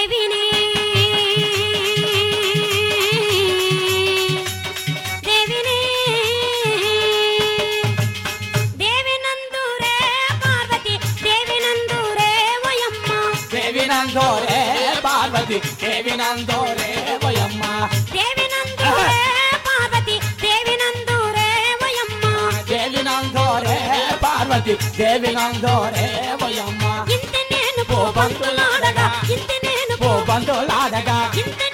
దేవిని దేవిని దేవినందురే పార్వతి దేవినందురే వయమ్మ దేవినందోరే పార్వతి దేవినందోరే వయమ్మ దేవినందురే పార్వతి దేవినందురే వయమ్మ దేవినందోరే పార్వతి దేవినందోరే వయమ్మ ఇంత నేను పోబంతులాడగా ఇంత నేను ఓ బంధులాడగా ఇంత